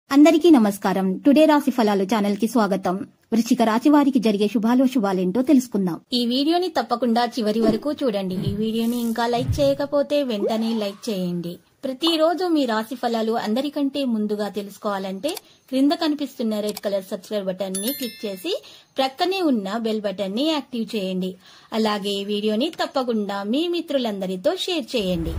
అందరికీ నమస్కారం టుడే రాశి ఫలాలు ఛానల్ కి స్వాగతం వృశ్చిక రాశి వారికి జరిగే శుభాలు శుభాలేంటో తెలుసుకుందాం ఈ వీడియోని తప్పకుండా చివరి వరకు చూడండి ఈ వీడియోని ఇంకా లైక్ చేయకపోతే వెంటనే లైక్ చేయండి ప్రతిరోజు మీ రాశి ఫలాలు అందరికంటే ముందుగా తెలుసుకోవాలంటే క్రింద కనిపిస్తున్న రెడ్ కలర్ సబ్స్క్రైబ్ బటన్ ని క్లిక్ చేసి ప్రక్కనే ఉన్న బెల్ బటన్ ని యాక్టివ్ చేయండి అలాగే ఈ వీడియోని తప్పకుండా మీ మిత్రులందరితో షేర్ చేయండి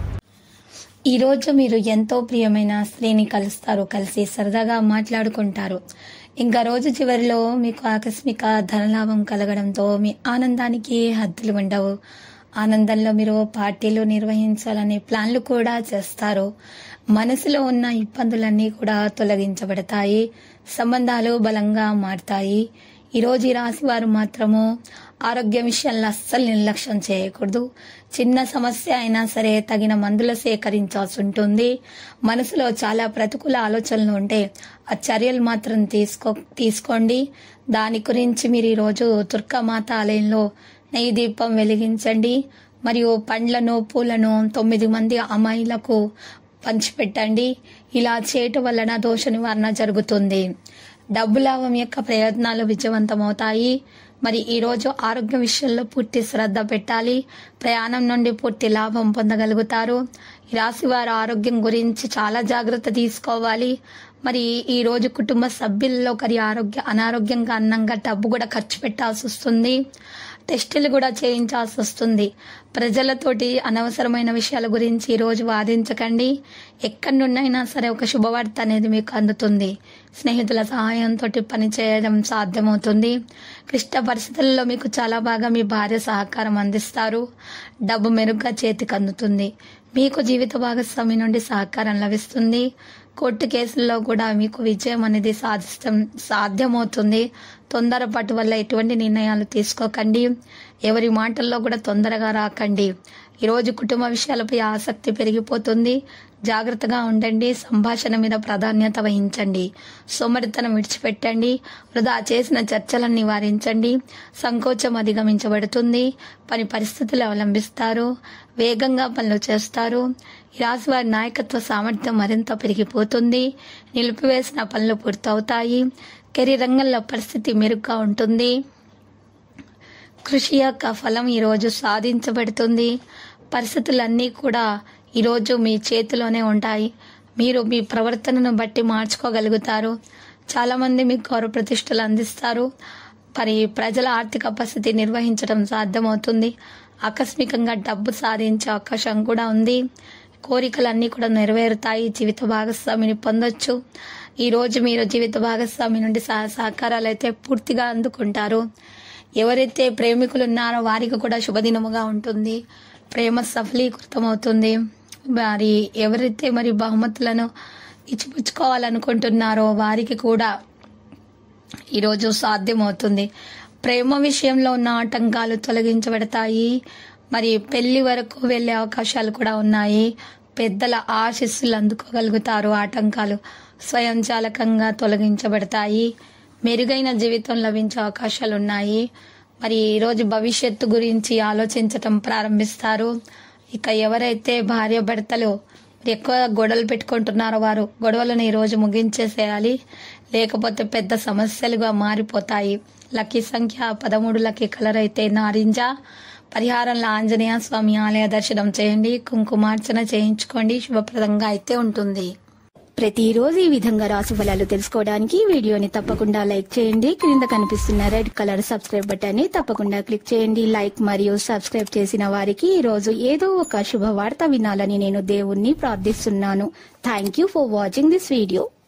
ఈ రోజు మీరు ఎంతో ప్రియమైన స్త్రీని కలుస్తారు కలిసి సరదాగా మాట్లాడుకుంటారు ఇంకా రోజు చివరిలో మీకు ఆకస్మిక ధనలాభం కలగడంతో మీ ఆనందానికి హద్దులు ఉండవు ఆనందంలో మీరు పార్టీలు నిర్వహించాలనే ప్లాన్లు కూడా చేస్తారు మనసులో ఉన్న ఇబ్బందులన్నీ కూడా తొలగించబడతాయి సంబంధాలు బలంగా మారతాయి ఈరోజు ఈ రాశి వారు మాత్రము ఆరోగ్య విషయంలో అస్సలు నిర్లక్ష్యం చేయకూడదు చిన్న సమస్య అయినా సరే తగిన మందులు సేకరించాల్సి ఉంటుంది మనసులో చాలా ప్రతికూల ఆలోచనలు ఉంటే ఆ చర్యలు మాత్రం తీసుకో తీసుకోండి దాని గురించి మీరు ఈరోజు దుర్గామాత ఆలయంలో నెయ్యి దీపం వెలిగించండి మరియు పండ్లను పూలను తొమ్మిది మంది అమ్మాయిలకు పంచిపెట్టండి ఇలా చేయటం వలన దోష నివారణ జరుగుతుంది డబ్బు లాభం యొక్క ప్రయత్నాలు విజయవంతమవుతాయి మరి ఈ రోజు ఆరోగ్య విషయంలో పూర్తి శ్రద్ధ పెట్టాలి ప్రయాణం నుండి పూర్తి లాభం పొందగలుగుతారు ఈ రాశి వారి ఆరోగ్యం గురించి చాలా జాగ్రత్త తీసుకోవాలి మరి ఈ రోజు కుటుంబ సభ్యుల్లో ఒకరి ఆరోగ్య అనారోగ్యంగా అన్నంగా డబ్బు కూడా ఖర్చు పెట్టాల్సి వస్తుంది టెస్టులు కూడా చేయించాల్సి వస్తుంది ప్రజలతోటి అనవసరమైన విషయాల గురించి ఈ రోజు వాదించకండి ఎక్కడి నుండైనా సరే ఒక శుభవార్త అనేది మీకు అందుతుంది స్నేహితుల సహాయంతో పని చేయడం సాధ్యమవుతుంది క్లిష్ట పరిస్థితుల్లో మీకు చాలా బాగా మీ భార్య సహకారం అందిస్తారు డబ్బు మెరుగ్గా చేతికి అందుతుంది మీకు జీవిత భాగస్వామి నుండి సహకారం లభిస్తుంది కోర్టు కేసుల్లో కూడా మీకు విజయం అనేది సాధిస్తాం సాధ్యమవుతుంది తొందరపాటు వల్ల ఎటువంటి నిర్ణయాలు తీసుకోకండి ఎవరి మాటల్లో కూడా తొందరగా రాకండి ఈరోజు కుటుంబ విషయాలపై ఆసక్తి పెరిగిపోతుంది జాగ్రత్తగా ఉండండి సంభాషణ మీద ప్రాధాన్యత వహించండి సోమరితనం విడిచిపెట్టండి వృధా చేసిన చర్చలను నివారించండి సంకోచం అధిగమించబడుతుంది పని పరిస్థితులు అవలంబిస్తారు వేగంగా పనులు చేస్తారు ఈ రాశి వారి నాయకత్వ సామర్థ్యం మరింత పెరిగిపోతుంది నిలిపివేసిన పనులు పూర్తవుతాయి కెరీర్ రంగంలో పరిస్థితి మెరుగ్గా ఉంటుంది కృషి యొక్క ఫలం ఈరోజు సాధించబడుతుంది పరిస్థితులన్నీ కూడా ఈరోజు మీ చేతిలోనే ఉంటాయి మీరు మీ ప్రవర్తనను బట్టి మార్చుకోగలుగుతారు చాలామంది మీకు గౌరవ ప్రతిష్టలు అందిస్తారు మరి ప్రజల ఆర్థిక పరిస్థితి నిర్వహించడం సాధ్యమవుతుంది ఆకస్మికంగా డబ్బు సాధించే అవకాశం కూడా ఉంది కోరికలన్నీ కూడా నెరవేరుతాయి జీవిత భాగస్వామిని పొందొచ్చు ఈ రోజు మీరు జీవిత భాగస్వామి నుండి సహ సహకారాలు అయితే పూర్తిగా అందుకుంటారు ఎవరైతే ప్రేమికులు ఉన్నారో వారికి కూడా శుభదినముగా ఉంటుంది ప్రేమ సఫలీకృతమవుతుంది మరి ఎవరైతే మరి బహుమతులను ఇచ్చిపుచ్చుకోవాలనుకుంటున్నారో వారికి కూడా ఈరోజు సాధ్యమవుతుంది ప్రేమ విషయంలో ఉన్న ఆటంకాలు తొలగించబడతాయి మరి పెళ్లి వరకు వెళ్లే అవకాశాలు కూడా ఉన్నాయి పెద్దల ఆశీస్సులు అందుకోగలుగుతారు ఆటంకాలు స్వయంచాలకంగా తొలగించబడతాయి మెరుగైన జీవితం లభించే అవకాశాలు ఉన్నాయి మరి ఈరోజు భవిష్యత్తు గురించి ఆలోచించటం ప్రారంభిస్తారు ఇక ఎవరైతే భార్య భర్తలు ఎక్కువ గొడవలు పెట్టుకుంటున్నారో వారు గొడవలను ఈరోజు ముగించేసేయాలి లేకపోతే పెద్ద సమస్యలుగా మారిపోతాయి లక్కీ సంఖ్య పదమూడు లక్కీ కలర్ అయితే నారింజ పరిహారంలో ఆంజనేయ స్వామి ఆలయ దర్శనం చేయండి కుంకుమార్చన చేయించుకోండి శుభప్రదంగా అయితే ఉంటుంది ప్రతిరోజు ఈ విధంగా రాశి ఫలాలు తెలుసుకోవడానికి వీడియోని తప్పకుండా లైక్ చేయండి క్రింద కనిపిస్తున్న రెడ్ కలర్ సబ్స్క్రైబ్ బటన్ ని తప్పకుండా క్లిక్ చేయండి లైక్ మరియు సబ్స్క్రైబ్ చేసిన వారికి ఈ రోజు ఏదో ఒక శుభవార్త వినాలని నేను దేవుణ్ణి ప్రార్థిస్తున్నాను thank you for watching this video